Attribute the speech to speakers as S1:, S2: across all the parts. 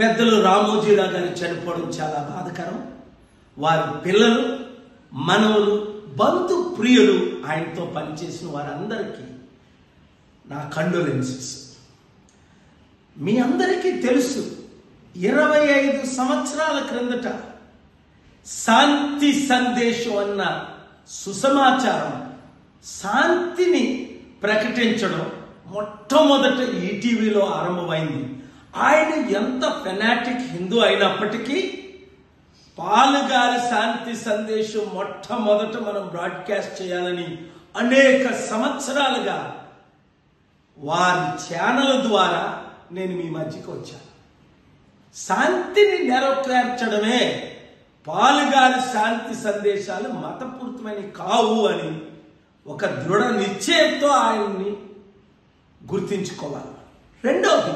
S1: పెద్దలు రామోజీరావు గారు చనిపోవడం చాలా బాధకరం వారి పిల్లలు మనవలు బంధు ప్రియులు ఆయనతో పనిచేసిన వారందరికీ నా కండోలెన్సెస్ మీ అందరికీ తెలుసు ఇరవై ఐదు సంవత్సరాల క్రిందట శాంతి సందేశం అన్న సుసమాచారం శాంతిని ప్రకటించడం మొట్టమొదట ఈటీవీలో ఆరంభమైంది ఆయన ఎంత ఫెనాటిక్ హిందూ అయినప్పటికీ పాలుగారి శాంతి సందేశం మొట్టమొదట మనం బ్రాడ్కాస్ట్ చేయాలని అనేక సంవత్సరాలుగా వారి ఛానల్ ద్వారా నేను మీ మధ్యకి వచ్చాను శాంతిని నెరవేర్చడమే పాలుగారి శాంతి సందేశాలు మతపూరితమైన కావు అని ఒక దృఢ నిశ్చయంతో ఆయన్ని గుర్తించుకోవాలి రెండవది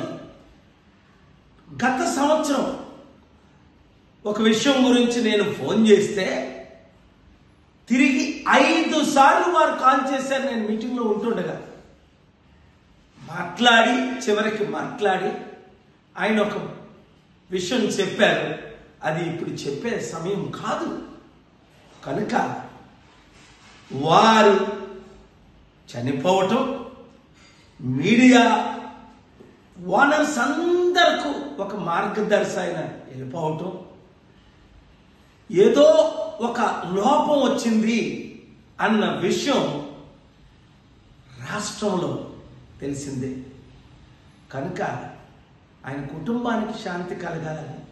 S1: గత సంవత్సరం ఒక విషయం గురించి నేను ఫోన్ చేస్తే తిరిగి ఐదు సార్లు వారు కాల్ చేశారు నేను మీటింగ్లో ఉంటుండగా మాట్లాడి చివరికి మాట్లాడి ఆయన ఒక విషయం చెప్పారు అది ఇప్పుడు చెప్పే సమయం కాదు కనుక వారు చనిపోవటం మీడియా ఓనర్స్ అందరకు ఒక మార్గదర్శి అయిన వెళ్ళిపోవటం ఏదో ఒక లోపం వచ్చింది అన్న విషయం రాష్ట్రంలో తెలిసిందే కనుక ఆయన కుటుంబానికి శాంతి కలగాలని